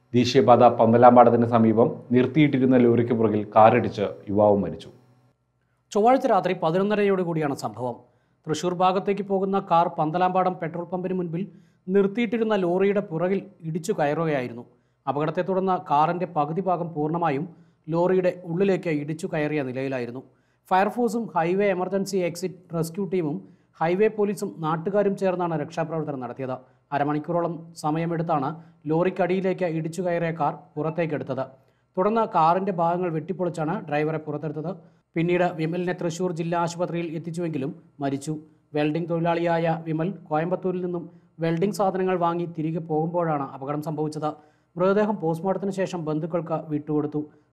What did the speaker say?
ദേശീയപാത പന്തലാമ്പാടത്തിന് സമീപം നിർത്തിയിട്ടിരുന്ന ലോറിക്ക് പുറകിൽ കാറിടിച്ച് യുവാവ് മരിച്ചു ചൊവ്വാഴ്ച രാത്രി പതിനൊന്നരയോടുകൂടിയാണ് സംഭവം തൃശൂർ ഭാഗത്തേക്ക് പോകുന്ന കാർ പന്തലാമ്പാടം പെട്രോൾ പമ്പിന് മുൻപിൽ നിർത്തിയിട്ടിരുന്ന ലോറിയുടെ പുറകിൽ ഇടിച്ചു കയറുകയായിരുന്നു അപകടത്തെ തുടർന്ന് കാറിൻ്റെ പകുതി ഭാഗം പൂർണ്ണമായും ലോറിയുടെ ഉള്ളിലേക്ക് ഇടിച്ചു കയറിയ നിലയിലായിരുന്നു ഫയർഫോഴ്സും ഹൈവേ എമർജൻസി എക്സിറ്റ് റെസ്ക്യൂ ടീമും ഹൈവേ പോലീസും നാട്ടുകാരും ചേർന്നാണ് രക്ഷാപ്രവർത്തനം നടത്തിയത് അരമണിക്കൂറോളം സമയമെടുത്താണ് ലോറിക്കടിയിലേക്ക് ഇടിച്ചു കയറിയ കാർ പുറത്തേക്കെടുത്തത് തുടർന്ന് കാറിന്റെ ഭാഗങ്ങൾ വെട്ടിപ്പൊളിച്ചാണ് ഡ്രൈവറെ പുറത്തെടുത്തത് പിന്നീട് വിമലിനെ തൃശൂർ ജില്ലാ ആശുപത്രിയിൽ എത്തിച്ചുവെങ്കിലും മരിച്ചു വെൽഡിംഗ് തൊഴിലാളിയായ വിമൽ കോയമ്പത്തൂരിൽ നിന്നും വെൽഡിംഗ് സാധനങ്ങൾ വാങ്ങി തിരികെ പോകുമ്പോഴാണ് അപകടം സംഭവിച്ചത് മൃതദേഹം പോസ്റ്റ്മോർട്ടത്തിന് ശേഷം ബന്ധുക്കൾക്ക് വിട്ടുകൊടുത്തു